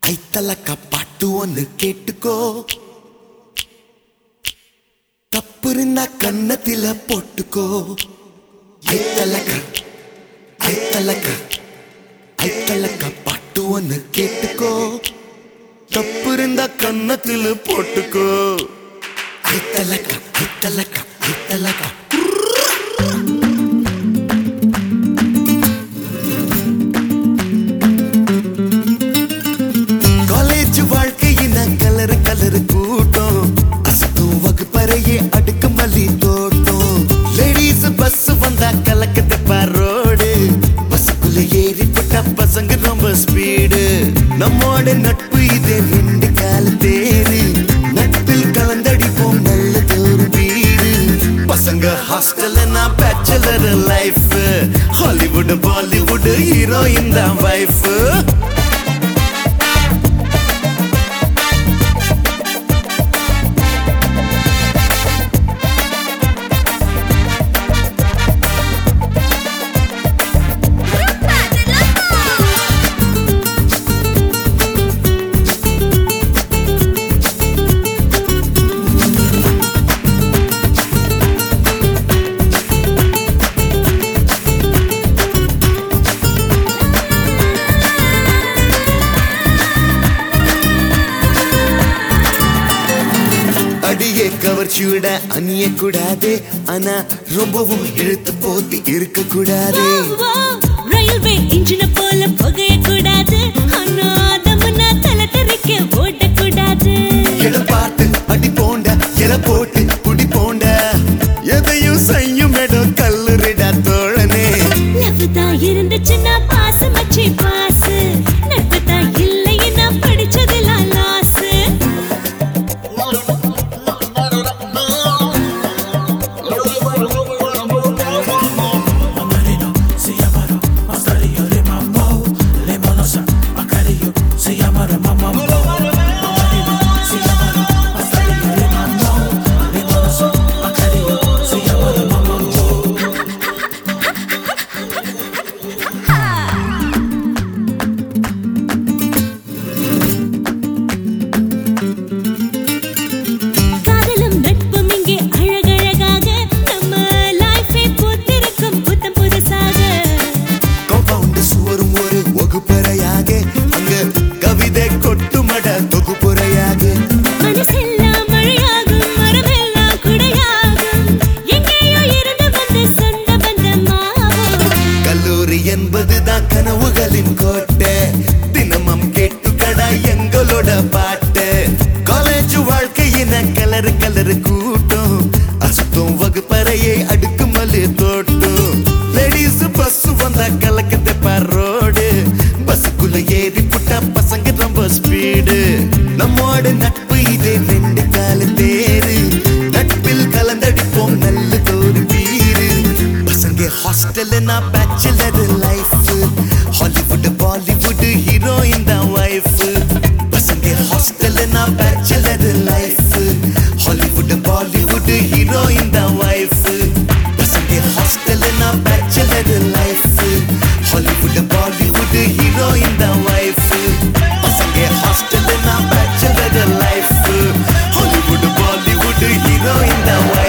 ஐத்தலக்க பாட்டு ஒன்னு கேட்டுக்கோ தப்பு இருந்தா கன்னத்தில போட்டுக்கோ ஐத்தலக்க ஐத்தலக்க ஐத்தலக்க பாட்டு ஒன்னு கேட்டுக்கோ தப்பு இருந்தா கன்னத்தில போட்டுக்கோ ஐத்தலக்க ஐத்தலக்க ஐத்தலக்க காலேஜ் வாழ்க்கையின கலரு கலரு கூட்டம் அசத்தும் வகுப்பறையே அடுக்கு மல்லி தோட்டம் லேடிஸ் பஸ் வந்தா கலக்கத்து ரோடு பஸ்ஸுக்குள்ள ஏறி போட்டா பசங்க ரொம்ப ஸ்பீடு நம்மோட நட்பு இது ரெண்டு கால தேரு நட்பில் கலந்தடிப்போம் நல்ல ஒரு வீடு பசங்க ஹாஸ்டல் நான் bachelor life Hollywood Bollywood heroine தான் வைஃப் அடியே கவர்ச்சியோட அணிய கூடாது ஆனா ரொம்பவும் இழுத்து போத்தி இருக்க கூடாது ரயில்வே இன்ஜின போல புகைய கூடாது ஆனா அதமுன்னா தலை தெறிக்க ஓடக்கூடாது இட பார்த்து அடி போண்ட இட போட்டு குடி போண்ட எதையும் செய்யும் இடம் கல்லுரிடா தோழனே லவ் தான் இருந்துச்சுன்னா பாசு மச்சி பாசு நட்பு தான் இல்லைன்னா படிச்சதெல்லாம் லாஸ் காதலும் நட்பும் இங்கே அழகழகாக நம்ம லைஃபை பூத்திருக்கும் புத்தம் புதுசாக காம்பவுண்ட் சுவரும் ஒரு வகுப்பறையாக அங்க கவிதை கொட்டுமட தொகுப்புறையாக மனசெல்லாம் மழையாகும் மரமெல்லாம் குடையாகும் எங்கேயோ இருந்து வந்து சொந்த பந்தமாகும் கல்லூரி என்பதுதான் கனவுகளின் கோட்டை தினமும் கேட்டுக்கடா எங்களோட பாட்டு காலேஜ் வாழ்க்கையின கலரு கலரு கூட்டம் அசுத்தம் வகுப்பறையை அடுக்கு மல்லி தோட்டம் லேடிஸ் பஸ் வந்தா கலக்கத்தை ரோடு பஸ்ஸுக்குள்ள ஏறி புட்டா பசங்க ரொம்ப ஸ்பீடு நம்மோட நட்பு இதே ரெண்டு கால தேரு நட்பில் கலந்தடிப்போம் நல்ல தோறு வீடு பசங்க ஹாஸ்டல் நான் bachelor life Hollywood Bollywood heroine தான் வைஃப் பசங்க ஹாஸ்டல் நான் bachelor life Hollywood Bollywood heroine தான் வைஃப் பசங்க ஹாஸ்டல் நான் bachelor life Hollywood Bollywood heroine தான் வைஃப் பசங்க ஹாஸ்டல் நான் bachelor life Hollywood Bollywood heroine தான்